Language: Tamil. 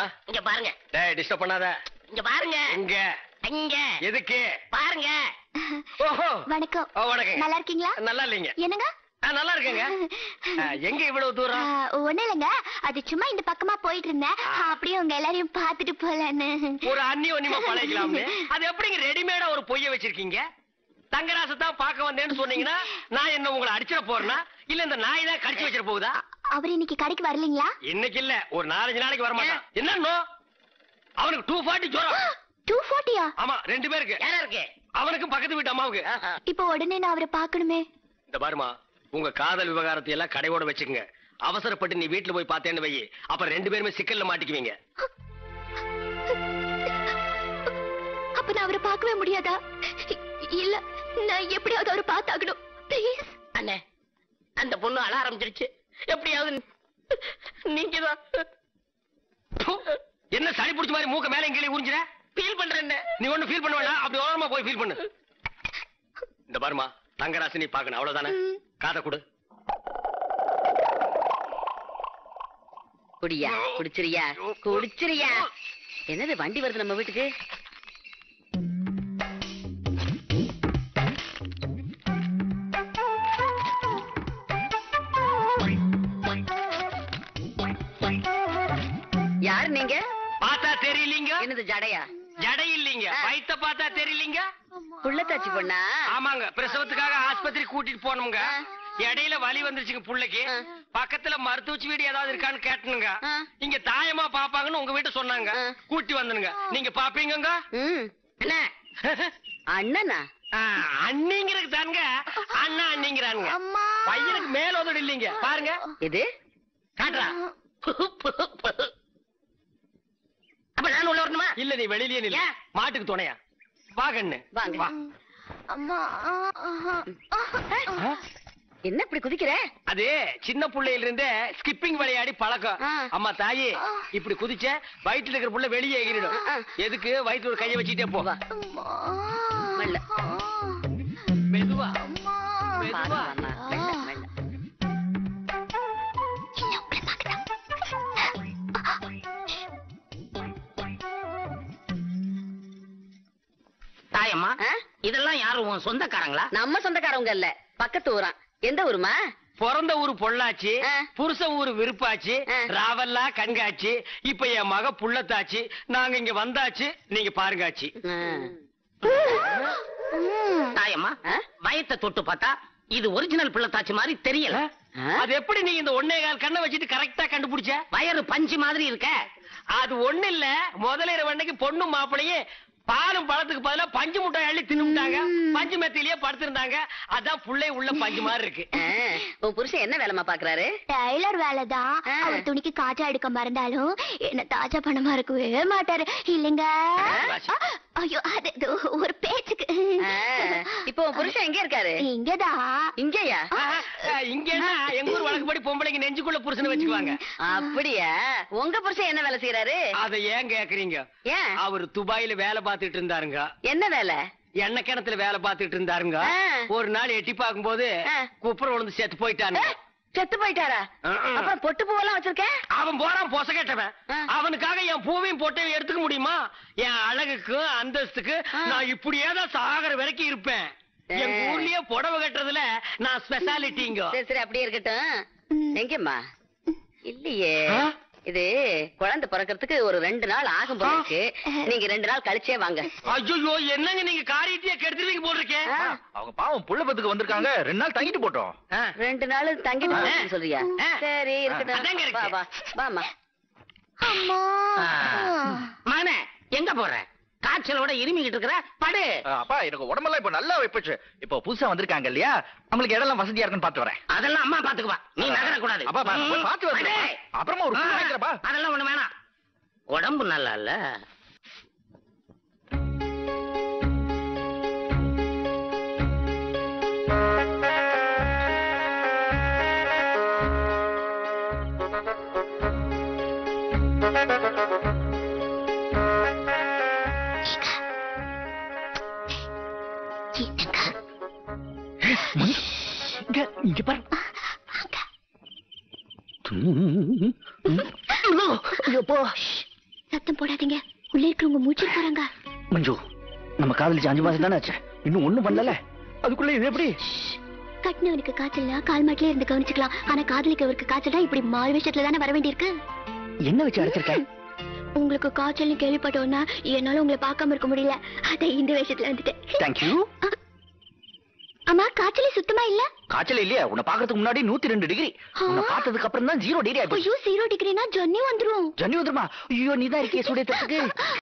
இங்க பாருங்க டேய் டிஸ்டர்ப் பண்ணாத இங்க பாருங்க இங்க இங்க எதுக்கு பாருங்க ஓஹோ வணக்கம் ஓ, வணக்கங்க. நல்லா இருக்கீங்களா நல்லா இல்லைங்க என்னங்க ஆ, நல்லா இருக்கேங்க ஆ, எங்க இவ்வளவு தூரம் ஒண்ணு இல்லைங்க அது சும்மா இந்த பக்கமா போயிட்டு இருந்தேன் அப்படியே உங்க எல்லாரையும் பாத்துட்டு போலன்னு ஒரு அண்ணி ஒன்னிமா பழகலாம்னு அது எப்படிங்க ரெடிமேடா ஒரு பொய்ய வச்சிருக்கீங்க தங்கராசத்தான் பார்க்க வந்தேன்னு சொன்னீங்கன்னா நான் என்ன உங்களை அடிச்சிட போறேனா இல்ல இந்த நாய் தான் கடிச்சு வச்சிட போகுதா அவர் இன்னைக்கு கடைக்கு வரலீங்களா இன்னைக்கு இல்ல ஒரு நாலஞ்சு நாளைக்கு வர மாட்டான் என்னன்னோ அவனுக்கு டூ ஃபார்ட்டி ஜுரம் டூ ஃபோர்ட்டியா ஆமா ரெண்டு பேருக்கு யாரா இருக்கு அவனுக்கு பக்கத்து வீட்டு அம்மாவுக்கு ஆஹா. இப்போ உடனே நான் அவரை பார்க்கணுமே இந்த பாருமா உங்க காதல் விவகாரத்தை எல்லாம் கடையோட வச்சுக்கங்க அவசரப்பட்டு நீ வீட்டுல போய் பார்த்தேன்னு வை அப்புறம் ரெண்டு பேருமே சிக்கல்ல மாட்டிக்குவீங்க அப்ப நான் அவரை பார்க்கவே முடியாதா இ- இல்ல நான் எப்படியாவது அவரை பார்த்தாகணும் ப்ளீஸ் அண்ணே அந்த பொண்ணு அழ ஆரம்பிச்சிருச்சு எப்படியாவது நீங்க தான் ப்பு, என்ன சளி பிடிச்ச மாதிரி மூக்க மேல கீழே உறிஞ்சிற ஃபீல் பண்றேன் நீ ஒண்ணு ஃபீல் பண்ண வேண்டாம் அப்படி ஓரமா போய் ஃபீல் பண்ணு இந்த பாருமா தங்கராசி நீ பாக்கணும் அவ்வளவுதானே காதை கொடு குடியா குடிச்சிரியா குடிச்சிரியா என்னது வண்டி வருது நம்ம வீட்டுக்கு யாரு நீங்க பார்த்தா தெரியலீங்க என்னது ஜடையா ஜடை இல்லீங்க வயித்த பார்த்தா தெரியலீங்க புள்ளத்தாச்சி பொண்ணா ஆமாங்க பிரசவத்துக்காக ஆஸ்பத்திரி கூட்டிட்டு போனோம்ங்க ஆ. இடையில வலி வந்துருச்சுங்க புள்ளைக்கு ஆ. பக்கத்துல மருத்துவச்சி வீடு ஏதாவது இருக்கான்னு கேட்டனுங்க ஆ. இங்க தாயமா பாப்பாங்கன்னு உங்க வீட்டு சொன்னாங்க ஆ. கூட்டி வந்தனுங்க நீங்க பாப்பீங்கங்க ம் அண்ணே அண்ணனா ஆ, அண்ணிங்கிறது தானுங்க அண்ணா அண்ணிங்கிறானுங்க அம்மா பையனுக்கு மேல உதடு இல்லீங்க பாருங்க இது காட்டுறா அப்ப நான் உள்ள வரணுமா இல்ல நீ வெளியிலேயே நில்லு ஏன்? மாட்டுக்கு துணையா வா கண்ணு வாங்க. வா அம்மா என்ன இப்படி குதிக்கிற அது சின்ன புள்ளையில இருந்தே ஸ்கிப்பிங் விளையாடி பழக்கம் ஆ. அம்மா தாயி இப்படி குதிச்ச வயிற்றுல இருக்கிற புள்ள வெளியே எகிரிடும் ஆ. எதுக்கு வயிற்றுல ஒரு கைய வச்சுட்டே போ வா. மெல்ல. மெதுவா பாத்து மெதுவா வாம்மா. மெல்ல, மெல்ல. தாயம்மா ஆ? இதெல்லாம் யாரும் உன் சொந்தக்காரங்களா நம்ம சொந்தக்காரவங்க இல்ல பக்கத்து ஊரான் எந்த ஊருமா பிறந்த ஊரு பொள்ளாச்சி ஆ. புருஷன் ஊரு விருப்பாச்சு ஆ. ராவல்லா கண்காட்சி இப்ப என் மக புள்ளத்தாச்சு நாங்க இங்க வந்தாச்சு நீங்க பாருங்காச்சு தாயம்மா ஆ? வயத்தை தொட்டு பார்த்தா இது ஒரிஜினல் பிள்ளைத்தாச்சி மாதிரி தெரியல ஆ? அது எப்படி நீ இந்த ஒன்னே கால் கண்ணை வச்சுட்டு கரெக்டா கண்டுபிடிச்ச வயறு பஞ்சு மாதிரி இருக்க அது ஒண்ணு இல்ல முதலிர வண்டைக்கு பொண்ணு மாப்பிளையும் பாலும் பழத்துக்கு பதிலா பஞ்சு முட்டை அள்ளி தின்னுட்டாங்க பஞ்சு மெத்திலேயே படுத்திருந்தாங்க அதான் புள்ளை உள்ள பஞ்சு மாதிரி இருக்கு ஆ, உன் புருஷன் என்ன வேலைமா பாக்குறாரு டெய்லர் வேலைதான் ஆ. அவர் துணிக்கு காற்றா எடுக்க மறந்தாலும் என்ன தாஜா பணமா இருக்கவே மாட்டாரு இல்லைங்க ஆ. ஐயோ அது அது ஒரு பேச்சுக்கு ஆ, இப்போ உன் புருஷன் எங்க இருக்காரு இங்கதான் இங்கயா ஆஹா, ஆஹ், இங்க என்ன எங்க ஊர் வழக்குப்படி பொம்பளைங்க நெஞ்சுக்குள்ள புருஷனை வச்சுக்குவாங்க அப்படியா உங்க புருஷன் என்ன வேலை செய்யறாரு அதை ஏன் கேக்குறீங்க ஏன் அவர் துபாயில வேலை பார்த்துட்டு இருந்தாருங்க என்ன வேலை எண்ணெய் கிணத்துல வேலை பார்த்துட்டு இருந்தாருங்க ஆ. ஒரு நாள் எட்டி பார்க்கும்போது ஆ. குப்புற விழுந்து செத்து போயிட்டானுங்க ஆ, செத்து போயிட்டாரா ஆ, ஆ. அப்புறம் பொட்டு பூவெல்லாம் வச்சிருக்கேன் அவன் போறான் பொச கேட்டவன் ஆ. அவனுக்காக என் பூவையும் பொட்டையும் எடுத்துக்க முடியுமா என் அழகுக்கு அந்தஸ்துக்கு ஆ. நான் இப்படியே தான் சாகர வரைக்கும் இருப்பேன் ஆ. எங்க ஊர்லயே புடவை கட்டுறதுல நான் ஸ்பெஷாலிட்டிங்க சரி சரி அப்படியே இருக்கட்டும் எங்கம்மா இல்லையே ஆ? இது குழந்தை பிறக்கிறதுக்கு ஒரு ரெண்டு நாள் ஆகும் போல இருக்கு நீங்க ரெண்டு நாள் கழிச்சே வாங்க ஐயோ என்னங்க நீங்க காரியத்தையே கெடுத்துருவீங்க போட்டிருக்கேன் ஆ, அவங்க பாவம் புள்ள பத்துக்கு வந்திருக்காங்க ரெண்டு நாள் தங்கிட்டு போட்டோம் ஆ. ரெண்டு நாள் தங்கி போகணும்னு சொல்றியா ஆ. சரி அதாங்க இருக்கட்டும் இருக்கு. வா வா வாமா அம்மா மகனே எங்க போற காய்ச்சலோட இருமிக்கிட்டு இருக்கிற படு அஹ், அப்பா எனக்கு உடம்பெல்லாம் இப்ப நல்லா வைப்பச்சு இப்போ புதுசா வந்திருக்காங்க இல்லையா நம்மளுக்கு இடம்லாம் வசதியா இருக்குன்னு பாத்து வரேன் அதெல்லாம் அம்மா பாத்துக்குவா நீ நகர கூடாது அப்பா, அப்பா, போய் பார்த்து வரேன். அப்புறமா ஒரு பூ வாங்கிக்கிறப்பா. அதெல்லாம் ஒண்ணு வேணாம் உடம்பு நல்லா இல்ல இங்க இங்க பாரு எப்போ சத்தம் போடாதீங்க உள்ள இருக்கிறவங்க மூச்சு போறாங்க மஞ்சு நம்ம காதலிச்சு அஞ்சு மாசம் தானே ஆச்சு இன்னும் ஒண்ணும் பண்ணல அதுக்குள்ள இது எப்படி கட்டினவனுக்கு காய்ச்சல்னா கால் மாட்டிலே இருந்து கவனிச்சுக்கலாம் ஆனா காதலிக்கவருக்கு காய்ச்சல்னா இப்படி மாறு விஷயத்துல தானே வர வேண்டியிருக்கு என்ன வச்சு அடைச்சிருக்க உங்களுக்கு காய்ச்சல்னு கேள்விப்பட்டோன்னா என்னால உங்களை பார்க்காம இருக்க முடியல அத இந்த விஷயத்துல வந்துட்டேன் தேங்க்யூ அம்மா காய்ச்சலே சுத்தமா இல்ல காய்ச்சல் இல்லையா உன்னை பாக்குறதுக்கு முன்னாடி நூத்தி ரெண்டு டிகிரி உன்னை பார்த்ததுக்கு அப்புறம் தான் ஜீரோ டிகிரி ஆயிப்போச்சு ஐயோ ஜீரோ டிகிரினா ஜன்னி வந்துரும் ஜன்னி வந்துருமா ஐயோ நீதான் இருக்கிய சுடத்துக்கு